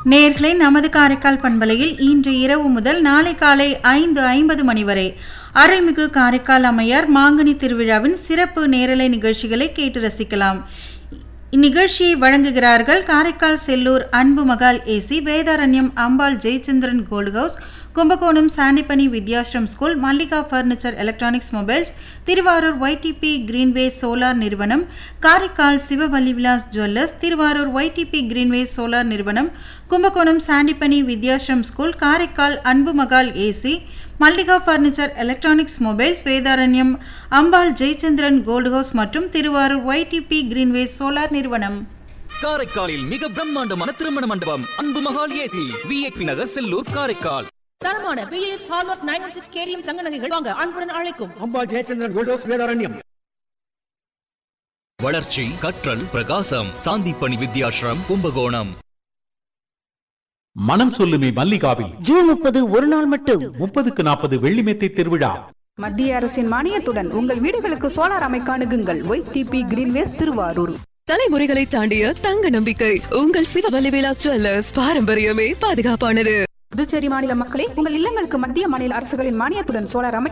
நேர்களை நமது காரைக்கால் பண்பலையில் இன்று இரவு முதல் நாளை காலை ஐந்து ஐம்பது மணி வரை அருள்மிகு காரைக்கால் அம்மையார் மாங்கனி திருவிழாவின் சிறப்பு நேரலை நிகழ்ச்சிகளை கேட்டு ரசிக்கலாம் இந்நிகழ்ச்சியை வழங்குகிறார்கள் Karaikal Sellur Anbu Mahal AC Vedaranyam Ambal Jayachandran gold house Kumbakonam Sandipani Vidyashram school Mallika furniture electronics mobiles Thiruvarur YTB greenway solar நிறுவனம் Karaikal Sivavalli Vilas jewellers Thiruvarur YTB greenway solar நிறுவனம் Kumbakonam Sandipani Vidyashram school Karaikal Anbu Mahal AC Mallika furniture electronics mobiles Vedaranyam Ambal Jayachandran gold house மற்றும் திருவாரூர் ஒய்டிபி கிரீன்வே சோலார் நிறுவனம் காரைக்காலில் மிக பிரம்மாண்டமான திருமண மண்டபம் அன்பு மகால் ஏசி விஐபி நகர் செல்லூர் காரைக்கால் தரமான BS hallmark nine one six கேரியம் தங்க நகைகள் வாங்க அன்புடன் அழைக்கும் அம்பாள் ஜெயச்சந்திரன் கோல்டோஸ் வேதாரண்யம் வளர்ச்சி கற்றல் பிரகாசம் சாந்திப்பணி வித்யாஸ்ரம் கும்பகோணம் மனம் சொல்லுமே மல்லிகாவில் ஜூன் முப்பது ஒரு நாள் மட்டும் முப்பதுக்கு நாற்பது வெள்ளிமெத்தை திருவிழா மத்திய அரசின் மானியத்துடன் உங்கள் வீடுகளுக்கு சோலார் அமைக்க அணுகுங்கள் ஒய் டிபி கிரீன்வேஸ் திருவாரூர் தலைமுறைகளை தாண்டிய தங்க நம்பிக்கை உங்கள் சிவவல்லி விலாஸ் ஜுவல்லர்ஸ் பாரம்பரியமே பாதுகாப்பானது புதுச்சேரி மாநில மக்களே உங்கள் இல்லங்களுக்கு மத்திய மாநில அரசுகளின் மானியத்துடன் சோலார் அமைக்க